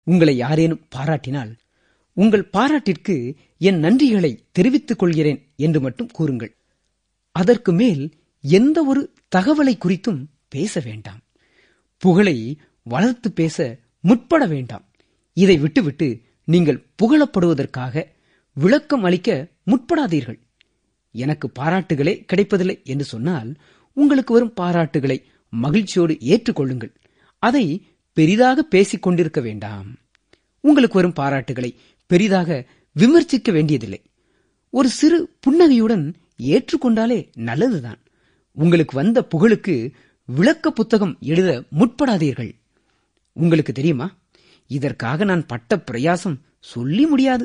உங்களை யாரேனும் பாராட்டினால் உங்கள் பாராட்டிற்கு என் நன்றிகளை தெரிவித்துக் கொள்கிறேன் என்று மட்டும் கூறுங்கள் அதற்கு மேல் எந்த ஒரு தகவலை குறித்தும் பேச வேண்டாம் புகழை வளர்த்து பேச முற்பட வேண்டாம் இதை விட்டுவிட்டு நீங்கள் புகழப்படுவதற்காக விளக்கம் அளிக்க முற்படாதீர்கள் எனக்கு பாராட்டுகளே கிடைப்பதில்லை என்று சொன்னால் உங்களுக்கு வரும் பாராட்டுகளை மகிழ்ச்சியோடு ஏற்றுக்கொள்ளுங்கள் அதை பெரிதாக பேசிக் கொண்டிருக்க வேண்டாம் உங்களுக்கு வரும் பாராட்டுகளை பெரிதாக விமர்சிக்க வேண்டியதில்லை ஒரு சிறு புன்னகையுடன் ஏற்றுக்கொண்டாலே நல்லதுதான் உங்களுக்கு வந்த புகழுக்கு விளக்க புத்தகம் எழுத முற்படாதீர்கள் உங்களுக்கு தெரியுமா இதற்காக நான் பட்ட பிரயாசம் சொல்லி முடியாது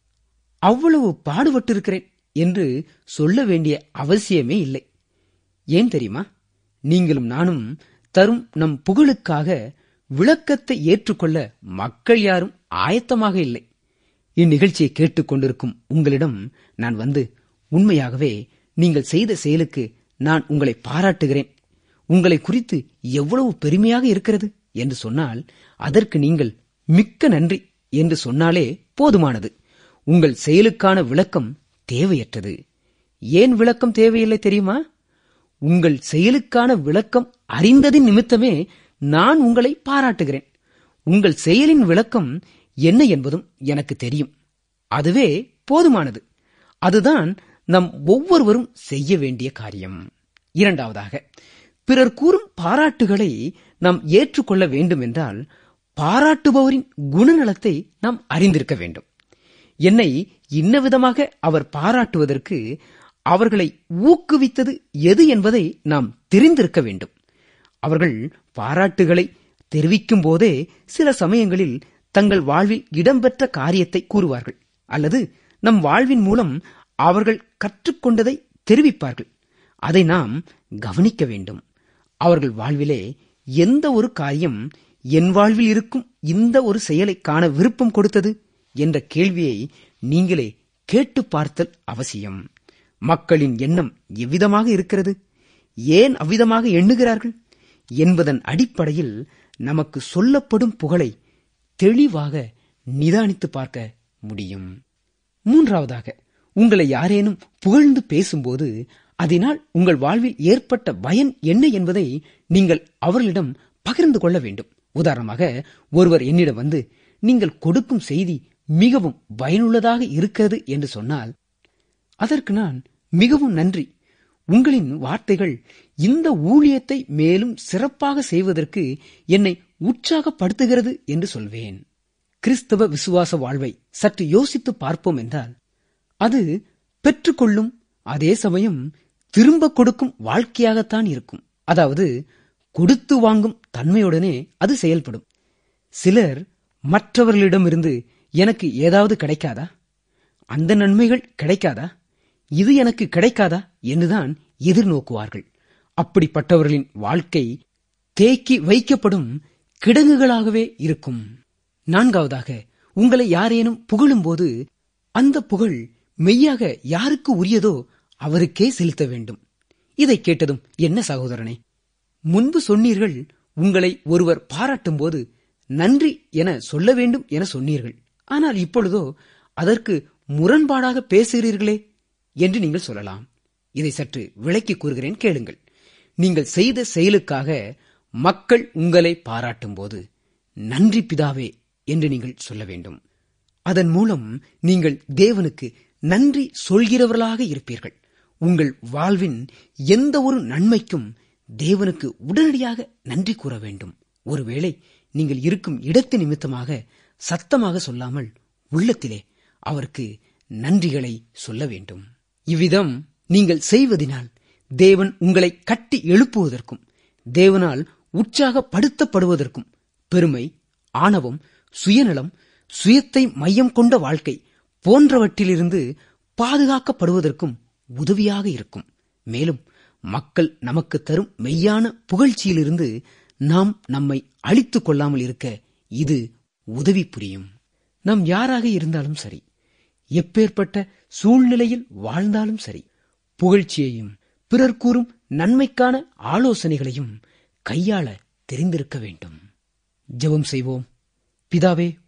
அவ்வளவு பாடுபட்டிருக்கிறேன் என்று சொல்ல வேண்டிய அவசியமே இல்லை ஏன் தெரியுமா நீங்களும் நானும் தரும் நம் புகழுக்காக விளக்கத்தை ஏற்றுக்கொள்ள மக்கள் யாரும் ஆயத்தமாக இல்லை இந்நிகழ்ச்சியை கேட்டுக்கொண்டிருக்கும் உங்களிடம் நான் வந்து உண்மையாகவே நீங்கள் செய்த செயலுக்கு நான் உங்களை பாராட்டுகிறேன் உங்களை குறித்து எவ்வளவு பெருமையாக இருக்கிறது என்று சொன்னால் அதற்கு நீங்கள் மிக்க நன்றி என்று சொன்னாலே போதுமானது உங்கள் செயலுக்கான விளக்கம் தேவையற்றது ஏன் விளக்கம் தேவையில்லை தெரியுமா உங்கள் செயலுக்கான விளக்கம் அறிந்ததின் நிமித்தமே நான் உங்களை பாராட்டுகிறேன் உங்கள் செயலின் விளக்கம் என்ன என்பதும் எனக்கு தெரியும் அதுவே போதுமானது அதுதான் நம் ஒவ்வொருவரும் செய்ய வேண்டிய காரியம் இரண்டாவதாக பிறர் கூறும் பாராட்டுகளை நாம் ஏற்றுக்கொள்ள வேண்டும் என்றால் பாராட்டுபவரின் குணநலத்தை நாம் அறிந்திருக்க வேண்டும் என்னை இன்ன விதமாக அவர் பாராட்டுவதற்கு அவர்களை ஊக்குவித்தது எது என்பதை நாம் தெரிந்திருக்க வேண்டும் அவர்கள் பாராட்டுகளை தெரிவிக்கும் போதே சில சமயங்களில் தங்கள் வாழ்வில் இடம்பெற்ற காரியத்தை கூறுவார்கள் அல்லது நம் வாழ்வின் மூலம் அவர்கள் கற்றுக்கொண்டதை தெரிவிப்பார்கள் அதை நாம் கவனிக்க வேண்டும் அவர்கள் வாழ்விலே எந்த ஒரு காரியம் என் வாழ்வில் இருக்கும் இந்த ஒரு செயலை காண விருப்பம் கொடுத்தது என்ற கேள்வியை நீங்களே கேட்டு பார்த்தல் அவசியம் மக்களின் எண்ணம் எவ்விதமாக இருக்கிறது ஏன் அவ்விதமாக எண்ணுகிறார்கள் என்பதன் அடிப்படையில் நமக்கு சொல்லப்படும் புகழை தெளிவாக நிதானித்து பார்க்க முடியும் மூன்றாவதாக உங்களை யாரேனும் புகழ்ந்து பேசும்போது அதனால் உங்கள் வாழ்வில் ஏற்பட்ட பயன் என்ன என்பதை நீங்கள் அவர்களிடம் பகிர்ந்து கொள்ள வேண்டும் உதாரணமாக ஒருவர் என்னிடம் வந்து நீங்கள் கொடுக்கும் செய்தி மிகவும் பயனுள்ளதாக இருக்கிறது என்று சொன்னால் அதற்கு நான் மிகவும் நன்றி உங்களின் வார்த்தைகள் இந்த ஊழியத்தை மேலும் சிறப்பாக செய்வதற்கு என்னை உற்சாகப்படுத்துகிறது என்று சொல்வேன் கிறிஸ்தவ விசுவாச வாழ்வை சற்று யோசித்து பார்ப்போம் என்றால் அது பெற்றுக்கொள்ளும் அதே சமயம் திரும்ப கொடுக்கும் வாழ்க்கையாகத்தான் இருக்கும் அதாவது கொடுத்து வாங்கும் தன்மையுடனே அது செயல்படும் சிலர் மற்றவர்களிடமிருந்து எனக்கு ஏதாவது கிடைக்காதா அந்த நன்மைகள் கிடைக்காதா இது எனக்கு கிடைக்காதா என்றுதான் எதிர்நோக்குவார்கள் அப்படிப்பட்டவர்களின் வாழ்க்கை தேக்கி வைக்கப்படும் கிடங்குகளாகவே இருக்கும் நான்காவதாக உங்களை யாரேனும் புகழும்போது அந்த புகழ் மெய்யாக யாருக்கு உரியதோ அவருக்கே செலுத்த வேண்டும் இதை கேட்டதும் என்ன சகோதரனே முன்பு சொன்னீர்கள் உங்களை ஒருவர் பாராட்டும் போது நன்றி என சொல்ல வேண்டும் என சொன்னீர்கள் ஆனால் இப்பொழுதோ அதற்கு முரண்பாடாக பேசுகிறீர்களே என்று நீங்கள் சொல்லலாம் இதை சற்று விளக்கி கூறுகிறேன் கேளுங்கள் நீங்கள் செய்த செயலுக்காக மக்கள் உங்களை பாராட்டும் போது நன்றி பிதாவே என்று நீங்கள் சொல்ல வேண்டும் அதன் மூலம் நீங்கள் தேவனுக்கு நன்றி சொல்கிறவர்களாக இருப்பீர்கள் உங்கள் வாழ்வின் எந்த ஒரு நன்மைக்கும் தேவனுக்கு உடனடியாக நன்றி கூற வேண்டும் ஒருவேளை நீங்கள் இருக்கும் இடத்து நிமித்தமாக சத்தமாக சொல்லாமல் உள்ளத்திலே அவருக்கு நன்றிகளை சொல்ல வேண்டும் இவ்விதம் நீங்கள் செய்வதினால் தேவன் உங்களை கட்டி எழுப்புவதற்கும் தேவனால் உற்சாகப்படுத்தப்படுவதற்கும் பெருமை ஆணவம் சுயநலம் சுயத்தை மையம் கொண்ட வாழ்க்கை போன்றவற்றிலிருந்து பாதுகாக்கப்படுவதற்கும் உதவியாக இருக்கும் மேலும் மக்கள் நமக்கு தரும் மெய்யான புகழ்ச்சியிலிருந்து நாம் நம்மை அழித்துக் கொள்ளாமல் இருக்க இது உதவி புரியும் நாம் யாராக இருந்தாலும் சரி எப்பேற்பட்ட சூழ்நிலையில் வாழ்ந்தாலும் சரி புகழ்ச்சியையும் பிறர் கூறும் நன்மைக்கான ஆலோசனைகளையும் கையாள தெரிந்திருக்க வேண்டும் ஜெபம் செய்வோம் பிதாவே